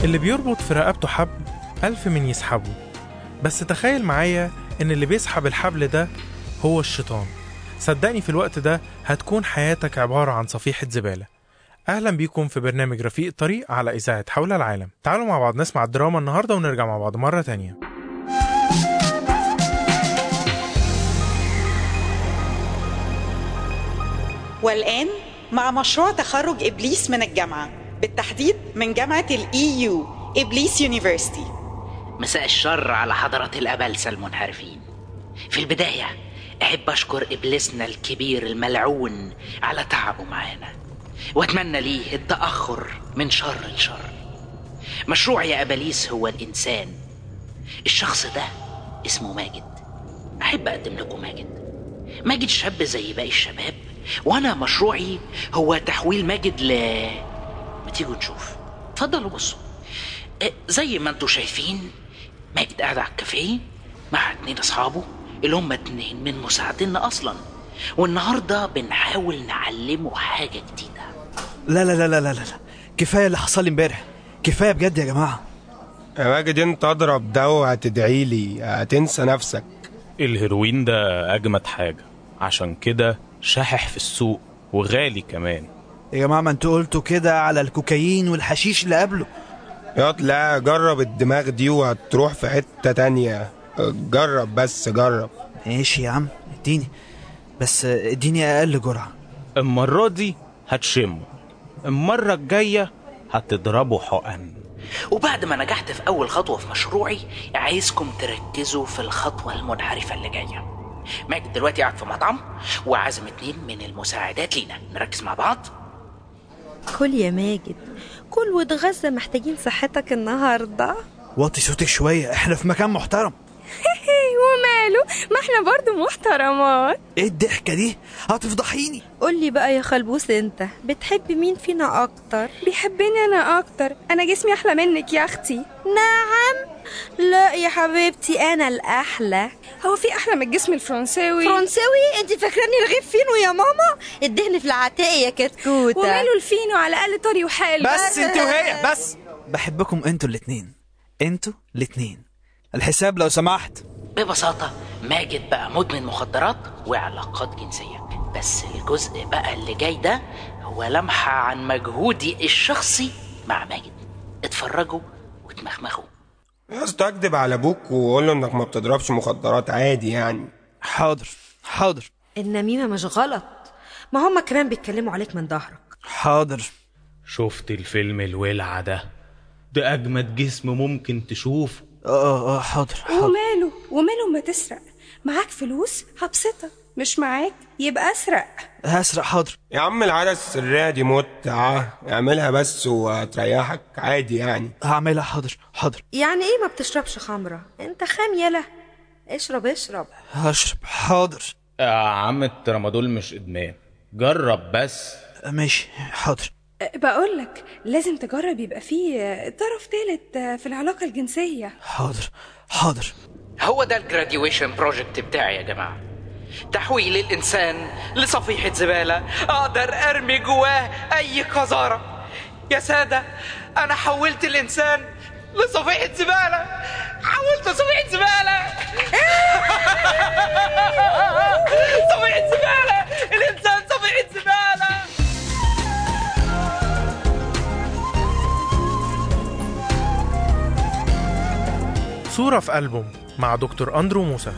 اللي بيربط في رقبته حبل ألف من يسحبه بس تخيل معايا إن اللي بيسحب الحبل ده هو الشيطان صدقني في الوقت ده هتكون حياتك عبارة عن صفيحة زبالة أهلا بيكم في برنامج رفيق الطريق على إذاعة حول العالم تعالوا مع بعض نسمع الدراما النهاردة ونرجع مع بعض مرة تانية والآن مع مشروع تخرج إبليس من الجامعة بالتحديد من جامعة الإي يو إبليس يونيفرسيتي مساء الشر على حضرة الأبلسة المنحرفين في البداية أحب أشكر إبليسنا الكبير الملعون على تعبه معانا وأتمنى ليه التأخر من شر لشر مشروع يا أباليس هو الإنسان الشخص ده اسمه ماجد أحب أقدم لكم ماجد ماجد شاب زي باقي الشباب وأنا مشروعي هو تحويل ماجد ل ما تيجوا نشوف اتفضلوا بصوا آه، زي ما انتوا شايفين ماجد قاعد على الكافيه مع اتنين اصحابه اللي هم اتنين من مساعدينا اصلا والنهارده بنحاول نعلمه حاجه جديده لا لا لا لا لا لا كفايه اللي حصل لي امبارح كفايه بجد يا جماعه يا ماجد انت اضرب ده وهتدعي لي هتنسى نفسك الهيروين ده أجمد حاجة عشان كده شاحح في السوق وغالي كمان يا جماعه ما انتوا قلتوا كده على الكوكايين والحشيش اللي قبله ياض لا جرب الدماغ دي وهتروح في حتة تانية جرب بس جرب ماشي يا عم اديني بس اديني اقل جرعه المرة دي هتشمه المرة الجاية هتضربه حقن وبعد ما نجحت في اول خطوه في مشروعي عايزكم تركزوا في الخطوه المنحرفه اللي جايه ماجد دلوقتي قاعد في مطعم وعازم اتنين من المساعدات لينا نركز مع بعض كل يا ماجد كل واتغذى محتاجين صحتك النهارده وطي صوتك شويه احنا في مكان محترم وماله ما احنا برضو محترمات ايه الضحكه دي هتفضحيني قولي بقى يا خلبوس انت بتحب مين فينا اكتر بيحبني انا اكتر انا جسمي احلى منك يا اختي نعم لا يا حبيبتي انا الاحلى هو في احلى من الجسم الفرنساوي فرنساوي انت فاكراني رغيف فينو يا ماما الدهن في العتاقي يا كتكوته وماله الفينو على الاقل طري وحلو بس انت وهي بس بحبكم انتوا الاتنين انتوا الاتنين الحساب لو سمحت ببساطه ماجد بقى مدمن مخدرات وعلاقات جنسيه بس الجزء بقى اللي جاي ده هو لمحه عن مجهودي الشخصي مع ماجد اتفرجوا وتمخمخوا يا اسطى اكدب على ابوك وقول له انك ما بتضربش مخدرات عادي يعني حاضر حاضر النميمه مش غلط ما هم كمان بيتكلموا عليك من ظهرك حاضر شفت الفيلم الولع ده ده أجمد جسم ممكن تشوفه اه اه حاضر حاضر وماله وماله ما تسرق معاك فلوس هبسطك مش معاك يبقى اسرق هسرق حاضر يا عم العادة السرية دي متعة اعملها بس وهتريحك عادي يعني هعملها حاضر حاضر يعني ايه ما بتشربش خمره انت خام يلا اشرب اشرب هشرب حاضر يا عم الترامادول مش إدمان جرب بس ماشي حاضر أه، بقول لك لازم تجرب يبقى فيه أه، طرف ثالث أه، في العلاقه الجنسيه حاضر حاضر هو ده الجراديويشن بروجكت بتاعي يا جماعة تحويل الإنسان لصفيحة زبالة أقدر أرمي جواه أي قذارة يا سادة أنا حولت الإنسان لصفيحة زبالة حولت صفيحة زبالة صفيحة زبالة الإنسان صفيحة زبالة صورة في ألبوم مع دكتور أندرو موسى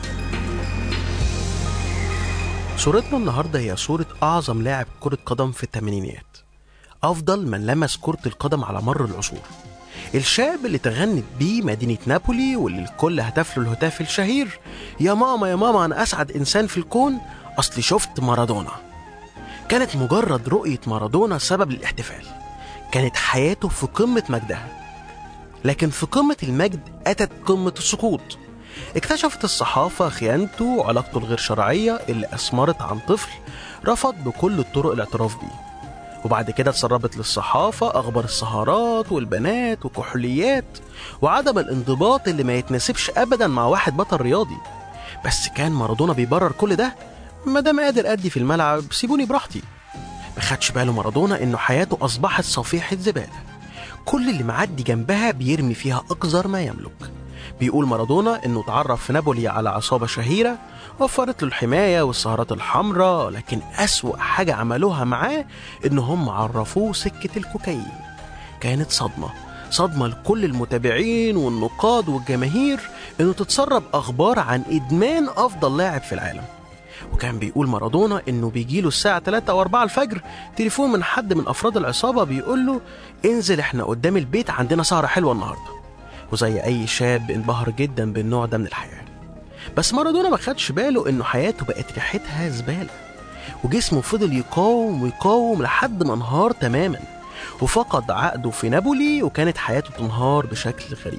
صورتنا النهارده هي صورة أعظم لاعب كرة قدم في الثمانينيات أفضل من لمس كرة القدم على مر العصور الشاب اللي تغنت بيه مدينة نابولي واللي الكل هتف له الهتاف الشهير يا ماما يا ماما أنا أسعد إنسان في الكون أصلي شفت مارادونا كانت مجرد رؤية مارادونا سبب الاحتفال كانت حياته في قمة مجدها لكن في قمة المجد أتت قمة السقوط اكتشفت الصحافة خيانته وعلاقته الغير شرعية اللي أثمرت عن طفل رفض بكل الطرق الاعتراف بيه وبعد كده اتسربت للصحافة أخبار السهرات والبنات وكحوليات وعدم الانضباط اللي ما يتناسبش أبدا مع واحد بطل رياضي بس كان مارادونا بيبرر كل ده ما دام قادر أدي في الملعب سيبوني براحتي ما خدش باله مارادونا إنه حياته أصبحت صفيحة زبالة كل اللي معدي جنبها بيرمي فيها أقذر ما يملك بيقول مارادونا إنه اتعرف في نابولي على عصابة شهيرة وفرت له الحماية والسهرات الحمراء لكن أسوأ حاجة عملوها معاه إن هم عرفوه سكة الكوكايين كانت صدمة صدمة لكل المتابعين والنقاد والجماهير إنه تتسرب أخبار عن إدمان أفضل لاعب في العالم وكان بيقول مارادونا إنه بيجيله الساعة 3 أو 4 الفجر تليفون من حد من أفراد العصابة بيقول له انزل إحنا قدام البيت عندنا سهرة حلوة النهاردة وزي أي شاب انبهر جدا بالنوع ده من الحياة بس مارادونا ما خدش باله إنه حياته بقت ريحتها زبالة وجسمه فضل يقاوم ويقاوم لحد ما انهار تماما وفقد عقده في نابولي وكانت حياته تنهار بشكل غريب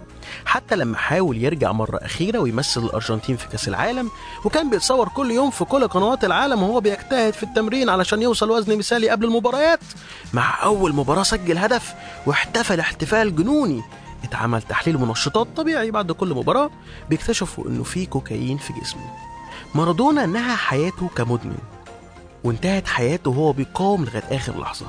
حتى لما حاول يرجع مرة أخيرة ويمثل الأرجنتين في كأس العالم وكان بيتصور كل يوم في كل قنوات العالم وهو بيجتهد في التمرين علشان يوصل وزن مثالي قبل المباريات مع أول مباراة سجل هدف واحتفل احتفال جنوني اتعمل تحليل منشطات طبيعي بعد كل مباراة بيكتشفوا إنه في كوكايين في جسمه مارادونا نهى حياته كمدمن وانتهت حياته وهو بيقاوم لغاية آخر لحظة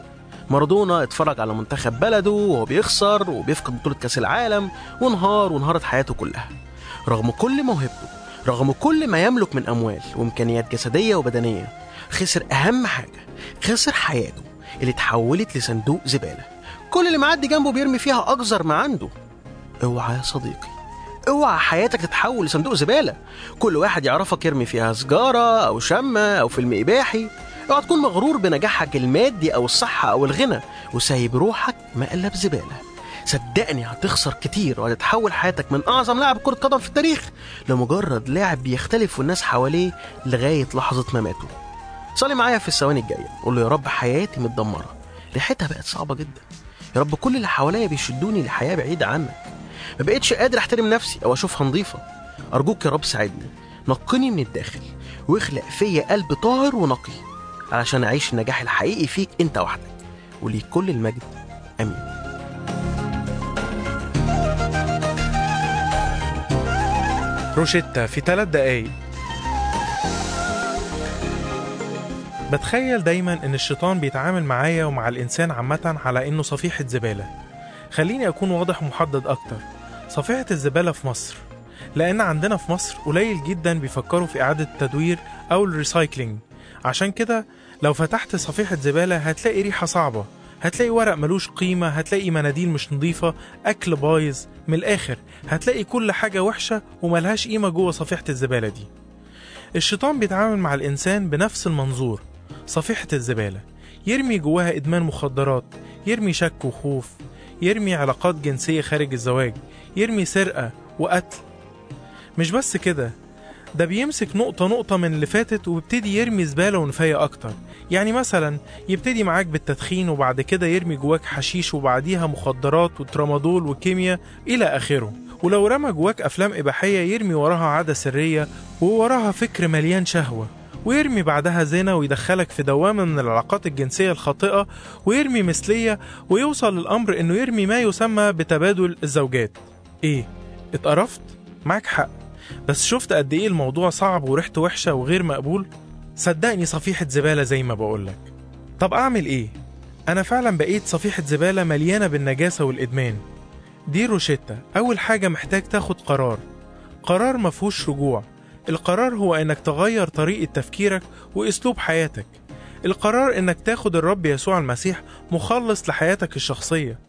مارادونا اتفرج على منتخب بلده وهو بيخسر وبيفقد بطولة كأس العالم وانهار وانهارت حياته كلها رغم كل موهبته رغم كل ما يملك من أموال وإمكانيات جسدية وبدنية خسر أهم حاجة خسر حياته اللي اتحولت لصندوق زبالة كل اللي معدي جنبه بيرمي فيها أقذر ما عنده اوعى يا صديقي اوعى حياتك تتحول لصندوق زبالة كل واحد يعرفك يرمي فيها سجارة أو شمة أو فيلم إباحي اوعى تكون مغرور بنجاحك المادي أو الصحة أو الغنى وسايب روحك مقلب زبالة صدقني هتخسر كتير وهتتحول حياتك من أعظم لاعب كرة قدم في التاريخ لمجرد لاعب بيختلف والناس حواليه لغاية لحظة مماته صلي معايا في الثواني الجاية قول له يا رب حياتي متدمرة ريحتها بقت صعبة جدا يا رب كل اللي حواليا بيشدوني لحياة بعيدة عنك ما بقتش قادر احترم نفسي او اشوفها نظيفة ارجوك يا رب ساعدني نقني من الداخل واخلق فيا قلب طاهر ونقي علشان اعيش النجاح الحقيقي فيك انت وحدك وليك كل المجد امين روشيتا في ثلاث دقايق بتخيل دايما ان الشيطان بيتعامل معايا ومع الانسان عامة على انه صفيحة زبالة خليني اكون واضح ومحدد اكتر صفيحة الزبالة في مصر لان عندنا في مصر قليل جدا بيفكروا في اعادة التدوير او الريسايكلينج عشان كده لو فتحت صفيحة زبالة هتلاقي ريحة صعبة هتلاقي ورق ملوش قيمة هتلاقي مناديل مش نظيفة أكل بايظ من الآخر هتلاقي كل حاجة وحشة وملهاش قيمة جوه صفيحة الزبالة دي الشيطان بيتعامل مع الإنسان بنفس المنظور صفيحة الزبالة يرمي جواها إدمان مخدرات يرمي شك وخوف يرمي علاقات جنسية خارج الزواج يرمي سرقة وقتل مش بس كده ده بيمسك نقطة نقطة من اللي فاتت وبيبتدي يرمي زبالة ونفاية أكتر يعني مثلا يبتدي معاك بالتدخين وبعد كده يرمي جواك حشيش وبعديها مخدرات وترامادول وكيمياء إلى آخره ولو رمى جواك أفلام إباحية يرمي وراها عادة سرية ووراها فكر مليان شهوة ويرمي بعدها زنا ويدخلك في دوامة من العلاقات الجنسية الخاطئة ويرمي مثلية ويوصل الأمر إنه يرمي ما يسمى بتبادل الزوجات إيه؟ اتقرفت؟ معاك حق بس شفت قد إيه الموضوع صعب وريحته وحشة وغير مقبول؟ صدقني صفيحة زبالة زي ما بقولك طب أعمل إيه؟ أنا فعلا بقيت صفيحة زبالة مليانة بالنجاسة والإدمان دي روشيتا أول حاجة محتاج تاخد قرار قرار مفهوش رجوع القرار هو انك تغير طريقة تفكيرك واسلوب حياتك القرار انك تاخد الرب يسوع المسيح مخلص لحياتك الشخصية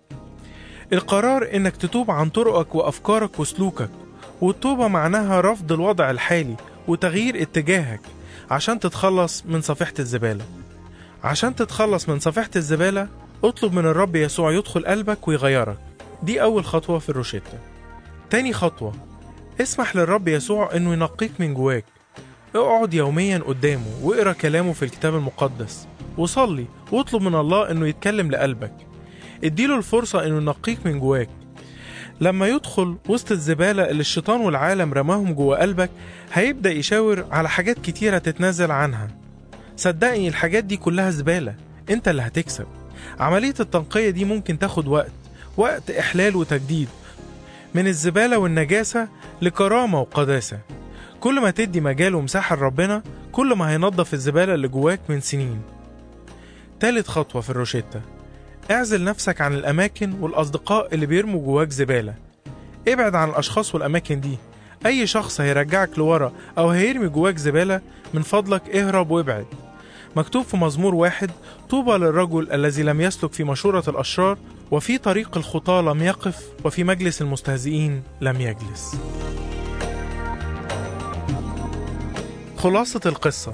القرار انك تتوب عن طرقك وافكارك وسلوكك والتوبة معناها رفض الوضع الحالي وتغيير اتجاهك عشان تتخلص من صفيحة الزبالة عشان تتخلص من صفيحة الزبالة اطلب من الرب يسوع يدخل قلبك ويغيرك دي أول خطوة في الروشيتا تاني خطوة اسمح للرب يسوع انه ينقيك من جواك اقعد يوميا قدامه واقرا كلامه في الكتاب المقدس وصلي واطلب من الله انه يتكلم لقلبك اديله الفرصة انه ينقيك من جواك لما يدخل وسط الزبالة اللي الشيطان والعالم رماهم جوا قلبك هيبدأ يشاور على حاجات كتيرة تتنازل عنها صدقني الحاجات دي كلها زبالة انت اللي هتكسب عملية التنقية دي ممكن تاخد وقت وقت إحلال وتجديد من الزبالة والنجاسة لكرامة وقداسة كل ما تدي مجال ومساحة لربنا كل ما هينظف الزبالة اللي جواك من سنين تالت خطوة في الروشيتا اعزل نفسك عن الأماكن والأصدقاء اللي بيرموا جواك زبالة ابعد عن الأشخاص والأماكن دي أي شخص هيرجعك لورا أو هيرمي جواك زبالة من فضلك اهرب وابعد مكتوب في مزمور واحد طوبى للرجل الذي لم يسلك في مشورة الأشرار وفي طريق الخطاة لم يقف وفي مجلس المستهزئين لم يجلس خلاصة القصة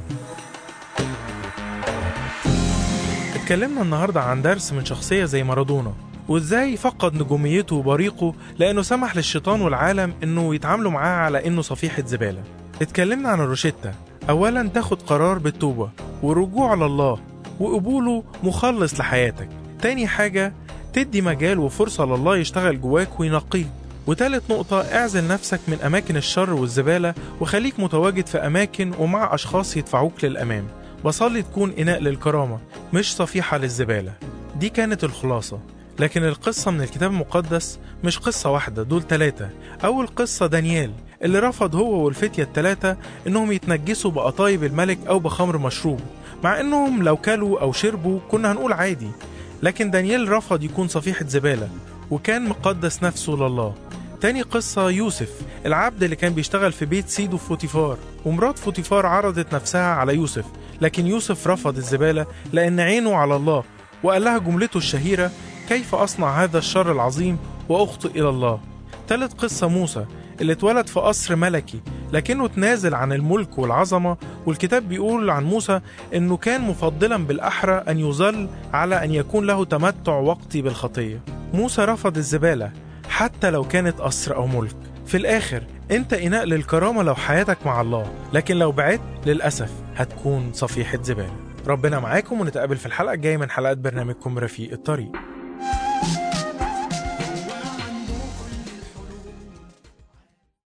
اتكلمنا النهاردة عن درس من شخصية زي مارادونا وازاي فقد نجوميته وبريقه لانه سمح للشيطان والعالم انه يتعاملوا معاه على انه صفيحة زبالة اتكلمنا عن الروشتة اولا تاخد قرار بالتوبة والرجوع لله وقبوله مخلص لحياتك تاني حاجة تدي مجال وفرصة لله يشتغل جواك وينقيك وتالت نقطة اعزل نفسك من أماكن الشر والزبالة وخليك متواجد في أماكن ومع أشخاص يدفعوك للأمام بصلي تكون إناء للكرامة مش صفيحة للزبالة دي كانت الخلاصة لكن القصة من الكتاب المقدس مش قصة واحدة دول تلاتة أول قصة دانيال اللي رفض هو والفتية التلاتة إنهم يتنجسوا بقطايب الملك أو بخمر مشروب مع إنهم لو كلوا أو شربوا كنا هنقول عادي لكن دانيال رفض يكون صفيحة زبالة وكان مقدس نفسه لله تاني قصة يوسف العبد اللي كان بيشتغل في بيت سيده فوتيفار ومرات فوتيفار عرضت نفسها على يوسف لكن يوسف رفض الزبالة لأن عينه على الله وقال لها جملته الشهيرة كيف أصنع هذا الشر العظيم وأخطئ إلى الله تالت قصة موسى اللي اتولد في قصر ملكي لكنه تنازل عن الملك والعظمة والكتاب بيقول عن موسى أنه كان مفضلا بالأحرى أن يظل على أن يكون له تمتع وقتي بالخطية موسى رفض الزبالة حتى لو كانت قصر أو ملك في الآخر أنت إناء للكرامة لو حياتك مع الله لكن لو بعدت للأسف هتكون صفيحة زبالة ربنا معاكم ونتقابل في الحلقة الجاية من حلقات برنامجكم رفيق الطريق